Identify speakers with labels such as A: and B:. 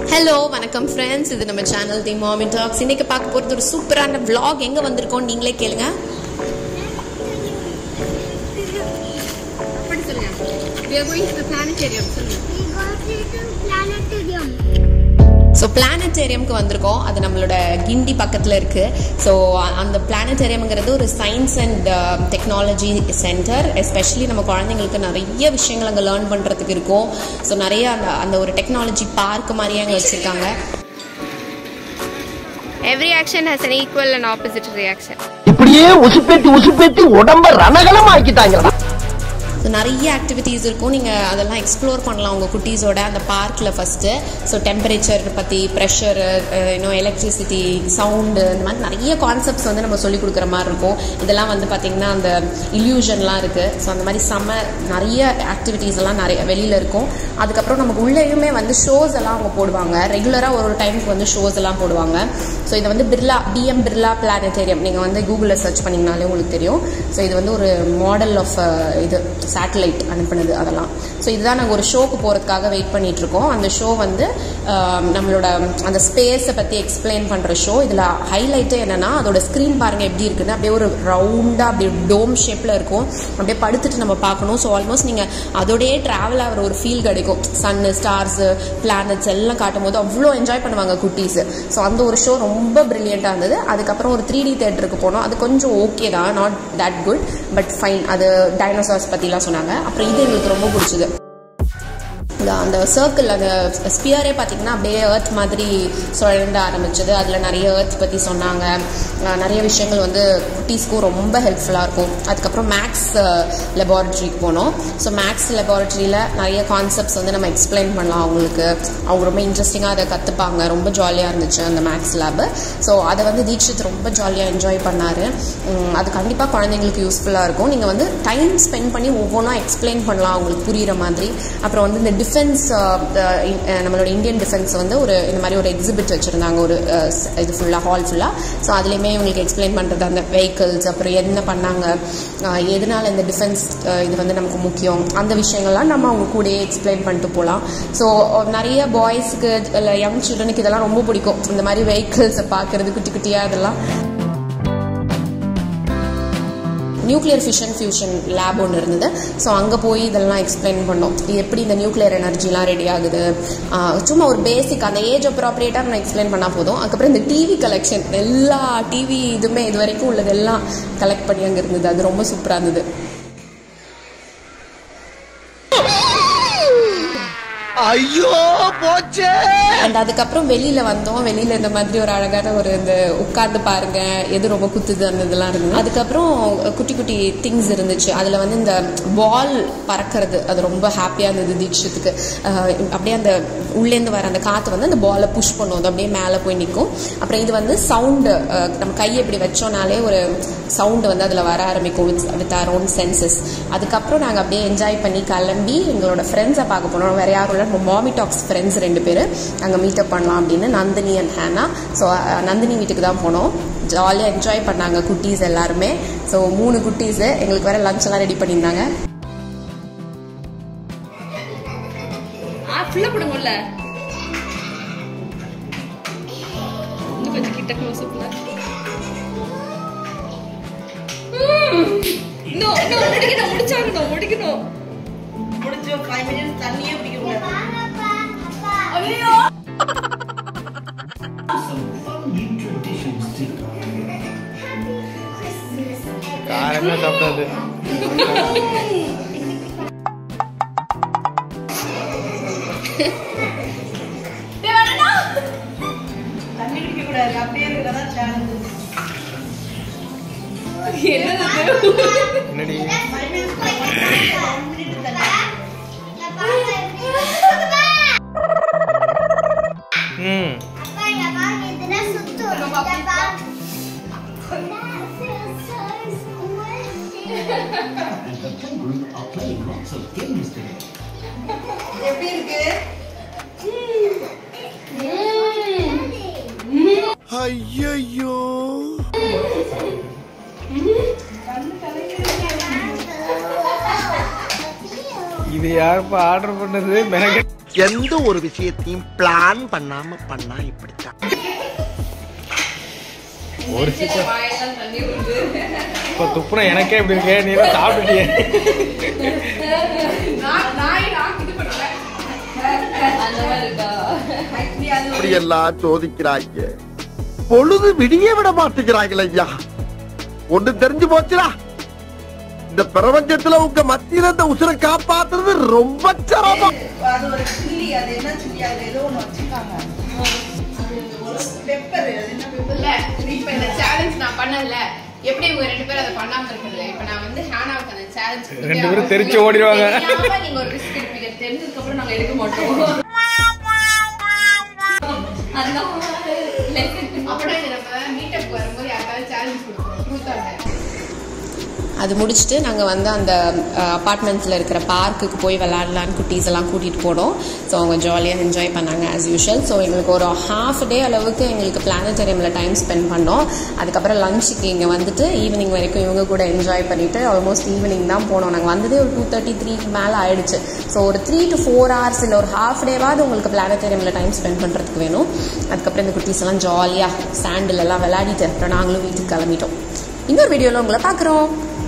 A: Hello வணக்கம் friends இது நம்ம சேனல் தி மாமி டாக்ஸ் இன்னைக்கு பார்க்க போகிறது ஒரு சூப்பரான vlog எங்கே வந்திருக்கோம் நீங்களே கேளுங்க
B: அப்படி சொல்லுங்க we are going to the planetarium சொல்லுங்க
C: We go to planetarium.
A: So பிளானட்டேரியம்க்கு வந்திருக்கோம் அது நம்மளோட கிண்டி பக்கத்தில் இருக்குது ஸோ அந்த பிளானட்டேரியம்ங்கிறது ஒரு science and technology centre especially நம்ம குழந்தைங்களுக்கு நிறைய விஷயங்கள் அங்கே லேர்ன் பண்ணுறதுக்கு இருக்கும் ஸோ நிறைய அந்த அந்த ஒரு டெக்னாலஜி பார்க் மாதிரியே அங்கே வச்சுருக்காங்க
B: every action has an equal and opposite reaction
D: இப்படியே உசுப்பேத்தி உசுப்பேத்தி உடம்ப ரணகலம் ஆக்கிட்டாங்களா
A: ஸோ நிறைய ஆக்டிவிட்டீஸ் இருக்கும் நீங்கள் அதெல்லாம் எக்ஸ்ப்ளோர் பண்ணலாம் உங்கள் குட்டீஸோட அந்த பார்க்கில் ஃபஸ்ட்டு ஸோ டெம்பரேச்சர் பற்றி ப்ரெஷர் இன்னும் எலக்ட்ரிசிட்டி சவுண்டு இந்த மாதிரி நிறைய கான்செப்ட்ஸ் வந்து நம்ம சொல்லிக் கொடுக்குற மாதிரி இருக்கும் இதெல்லாம் வந்து பார்த்திங்கன்னா அந்த இல்யூஷன்லாம் இருக்குது ஸோ அந்த மாதிரி செம்ம நிறைய ஆக்டிவிட்டீஸ் எல்லாம் நிறைய வெளியில் இருக்கும் அதுக்கப்புறம் நமக்கு உள்ளேயுமே வந்து ஷோஸ் எல்லாம் அவங்க போடுவாங்க ரெகுலராக ஒரு ஒரு டைமுக்கு வந்து ஷோஸ் எல்லாம் போடுவாங்க ஸோ இது வந்து பிர்லா பிஎம் பிர்லா பிளானட்டேரியம் நீங்கள் வந்து கூகுளில் சர்ச் பண்ணிங்கனாலே உங்களுக்கு தெரியும் ஸோ இது வந்து ஒரு மாடல் ஆஃப் இது சேட்டலைட் அனுப்புனது அதெல்லாம் ஸோ இதுதான் நாங்கள் ஒரு ஷோக்கு போகிறதுக்காக வெயிட் பண்ணிட்டு இருக்கோம் அந்த ஷோ வந்து ஆம், நம்மளோட அந்த ஸ்பேஸை பற்றி எக்ஸ்பிளைன் பண்ணுற ஷோ இதில் ஹைலைட்டே என்னன்னா அதோட ஸ்க்ரீன் பாருங்கள் எப்படி இருக்குன்னு அப்படியே ஒரு ரவுண்டாக அப்படியே டோம் ஷேப்பில் இருக்கும் அப்படியே படுத்துட்டு நம்ம பார்க்கணும் ஸோ ஆல்மோஸ்ட் நீங்கள் அதோடயே ட்ராவல் ஆகிற ஒரு ஃபீல் கிடைக்கும் சன்னு ஸ்டார்ஸு பிளானட்ஸ் எல்லாம் காட்டும் போது அவ்வளோ என்ஜாய் பண்ணுவாங்க குட்டீஸ் ஸோ அந்த ஒரு ஷோ ரொம்ப ப்ரில்லியண்ட்டாக இருந்தது அதுக்கப்புறம் ஒரு த்ரீ டி தேட்டருக்கு போனோம் அது கொஞ்சம் ஓகே தான் not that good but fine அது டைனோசார்ஸ் பற்றிலாம் சொன்னாங்க அப்புறம் இது எங்களுக்கு ரொம்ப பிடிச்சது இந்த அந்த சர்க்கிள் அந்த ஸ்பியரே பார்த்தீங்கன்னா அப்படியே ஏர்த் மாதிரி சுழண்ட ஆரம்பிச்சது அதில் நிறைய ஏர்த் பற்றி சொன்னாங்க அஹ் நிறைய விஷயங்கள் வந்து குட்டீஸ்க்கும் ரொம்ப ஹெல்ப்ஃபுல்லாக இருக்கும் அதுக்கப்புறம் மேக்ஸ் லெபார்ட்ரிக்கு போனோம் ஸோ மேக்ஸ் லெபார்ட்ரியில் நிறைய கான்செப்ட்ஸ் வந்து நம்ம எக்ஸ்பிளைன் பண்ணலாம் அவங்களுக்கு அவங்க ரொம்ப இன்ட்ரெஸ்டிங்காக அதை கற்றுப்பாங்க ரொம்ப ஜாலியாக இருந்துச்சு அந்த மேக்ஸ் லேபு ஸோ அதை வந்து தீக்ஷித் ரொம்ப ஜாலியாக என்ஜாய் பண்ணார் அது கண்டிப்பாக குழந்தைங்களுக்கு யூஸ்ஃபுல்லாக இருக்கும் நீங்கள் வந்து டைம் ஸ்பெண்ட் பண்ணி ஒவ்வொன்றா எக்ஸ்பிளைன் பண்ணலாம் அவங்களுக்கு புரிகிற மாதிரி அப்புறம் வந்து இந்த டிஃபென்ஸ் நம்மளோட இந்தியன் டிஃபென்ஸ் வந்து ஒரு இந்த மாதிரி ஒரு எக்ஸிபிட் வச்சுருந்தாங்க ஒரு அஹ், ஸ்- இது ஃபுல்லாக ஹால் ஃபுல்லாக ஸோ அதுலேயுமே இவங்களுக்கு எக்ஸ்பிளைன் பண்ணுறது அந்த வெஹிக்கிள்ஸ் அப்புறம் என்ன பண்ணாங்க அஹ், எதனால இந்த டிஃபென்ஸ் இது வந்து நமக்கு முக்கியம் அந்த விஷயங்கள்லாம் நம்ம அவங்க கூடயே எக்ஸ்பிளைன் பண்ணிட்டு போகலாம் ஸோ நிறைய பாய்ஸ்க்கு இல்லை யங் சில்ட்ரனுக்கு இதெல்லாம் ரொம்ப பிடிக்கும் இந்த மாதிரி வெஹிக்கிள்ஸை பார்க்குறது குட்டி குட்டியாக இதெல்லாம் நியூக்ளியர் ஃபிஷன் ஃபியூஷன் லேப் ஒன்று இருந்தது ஸோ அங்கே போய் இதெல்லாம் எக்ஸ்பிளைன் பண்ணோம் இது எப்படி இந்த நியூக்ளியர் எனர்ஜிலாம் ரெடி ஆகுது ஆஹ் சும்மா ஒரு பேசிக் அந்த ஏஜ் அப்ராப்ரியேட்டாக நான் எக்ஸ்பிளைன் பண்ணால் போதும் அதுக்கப்புறம் இந்த டிவி கலெக்ஷன் எல்லா டிவி இதுவுமே இது வரைக்கும் உள்ளதெல்லாம் கலெக்ட் பண்ணி அங்கே இருந்தது அது ரொம்ப சூப்பராக இருந்தது
D: ஐயோ போச்சே
A: அண்ட் அதுக்கப்புறம் வெளியில வந்தோம் வெளியில இந்த மாதிரி ஒரு அழகான ஒரு இந்த உட்கார்ந்து பாருங்க எது ரொம்ப குத்துது அந்த இதெல்லாம் இருந்தது அதுக்கப்புறம் குட்டி குட்டி திங்ஸ் இருந்துச்சு அதுல வந்து இந்த பால் பறக்கிறது அது ரொம்ப ஹாப்பியா இருந்தது தீட்சத்துக்கு அஹ் அப்படியே அந்த உள்ளேந்து வர அந்த காத்து வந்து அந்த பாலை புஷ் பண்ணும் அது அப்படியே மேலே போய் நிற்கும் அப்புறம் இது வந்து சவுண்டு நம்ம கையை இப்படி வச்சோனாலே ஒரு சவுண்டு வந்து அதில் வர ஆரம்பிக்கும் with with our own senses அதுக்கப்புறம் நாங்கள் அப்படியே என்ஜாய் பண்ணி கிளம்பி எங்களோட ஃப்ரெண்ட்ஸை பார்க்க போனோம் வேற யாரும் இல்லை நம்ம மாமி டாக்ஸ் ஃப்ரெண்ட்ஸ் ரெண்டு பேர் அங்கே மீட்டப் பண்ணலாம் அப்படின்னு நந்தினி அண்ட் ஹேனா ஸோ நந்தினி வீட்டுக்கு தான் போனோம் ஜாலியாக என்ஜாய் பண்ணாங்க குட்டீஸ் எல்லாருமே ஸோ மூணு குட்டீஸு எங்களுக்கு வேற லஞ்ச் எல்லாம் ரெடி பண்ணியிருந்தாங்க
B: ஆ ஃபுல்லா போடுங்க உள்ள இன்னும் கொஞ்சம் கிட்ட க்ளோஸ் அப்ல நோ நோ முடிக்கணும் முடிச்சாகணும் முடிக்கணும்
E: முடிஞ்சு ஃபைவ் மினிட்ஸ் தண்ணியே குடிக்க கூடாது
B: ஐயோ
F: காரமே சாப்பிடாது
E: தண்ணி குடிக்க கூடாது அப்படியே இருக்கிறதா சேலஞ்சு
B: என்னது
F: என்னடி
E: ஃபைவ் மினிட்ஸ் ஒன் மினிட் தண்ணி
F: ம்
E: எப்படி இருக்கு
F: ஐயோ இது யாருப்பா ஆர்டர் பண்ணது மெனக்கெட்
D: எந்த ஒரு விஷயத்தையும் பிளான் பண்ணாம பண்ணா இப்படித்தான்
F: ஒரு சிக்கன் இப்போ துப்புன எனக்கே இப்படி இருக்கே நீ தான் சாப்பிட்டுட்டியே
B: அந்த மாதிரி இருக்கா
D: இப்படி எல்லாம் சோதிக்கிறாங்க பொழுது விடிய விட மாட்டேங்கிறாங்களே ஐயா ஒண்ணு தெரிஞ்சு போச்சுடா இந்த பிரபஞ்சத்துல உங்க மத்தியில இந்த உசுரை காப்பாத்துறது ரொம்ப சிரமம்
E: அது ஒரு சில்லி அது என்ன சில்லி அது ஏதோ ஒன்று வச்சிருக்காங்க பெப்பர் அது என்ன பெப்பர்
A: இல்ல இப்ப இந்த சேலஞ்ச் நான் பண்ணல எப்படி இவங்க ரெண்டு பேரும் அதை பண்ணாம இருக்கிறது இப்ப நான் வந்து ஹேனாவுக்கு அந்த சேலஞ்ச்
F: ரெண்டு பேரும் தெரிச்சு ஓடிடுவாங்க.
A: நீங்க ஒரு ரிஸ்க் எடுப்பீங்க தெரிஞ்சதுக்கு அப்புறம் நாங்க எடுக்க மாட்டோம்
B: அந்த lesson.
A: அப்படின்னா இது நம்ம மீட்டப் வரும்போது யாருக்காவது சேலஞ்ச் கொடுப்போம் ட்ரூத் அது முடிச்சுட்டு நாங்கள் வந்து அந்த அப்பார்ட்மெண்ட்ஸில் இருக்கிற பார்க்குக்கு போய் விளாட்லான்னு குட்டீஸ் எல்லாம் கூட்டிகிட்டு போனோம் ஸோ அவங்க ஜாலியாக என்ஜாய் பண்ணாங்க ஆஸ் யூஷுவல் ஸோ எங்களுக்கு ஒரு ஹாஃப் டே அளவுக்கு எங்களுக்கு பிளானட்டோரியமில் டைம் ஸ்பெண்ட் பண்ணோம் அதுக்கப்புறம் லஞ்சுக்கு இங்கே வந்துட்டு ஈவினிங் வரைக்கும் இவங்க கூட என்ஜாய் பண்ணிவிட்டு ஆல்மோஸ்ட் ஈவினிங் தான் போனோம் நாங்கள் வந்ததே ஒரு டூ தேர்ட்டி த்ரீக்கு மேலே ஆயிடுச்சு ஸோ ஒரு த்ரீ டு ஃபோர் ஹவர்ஸ் இல்லை ஒரு ஹாஃப் டேவாவது உங்களுக்கு பிளானட்டோரியமில் டைம் ஸ்பெண்ட் பண்ணுறதுக்கு வேணும் அதுக்கப்புறம் இந்த குட்டீஸ் எல்லாம் ஜாலியாக சாண்டில் எல்லாம் விளையாடிட்டு அப்புறம் நாங்களும் வீட்டுக்கு கிளம்பிட்டோம் இன்னொரு வீடியோவில் உங்களை பார்க்குறோம்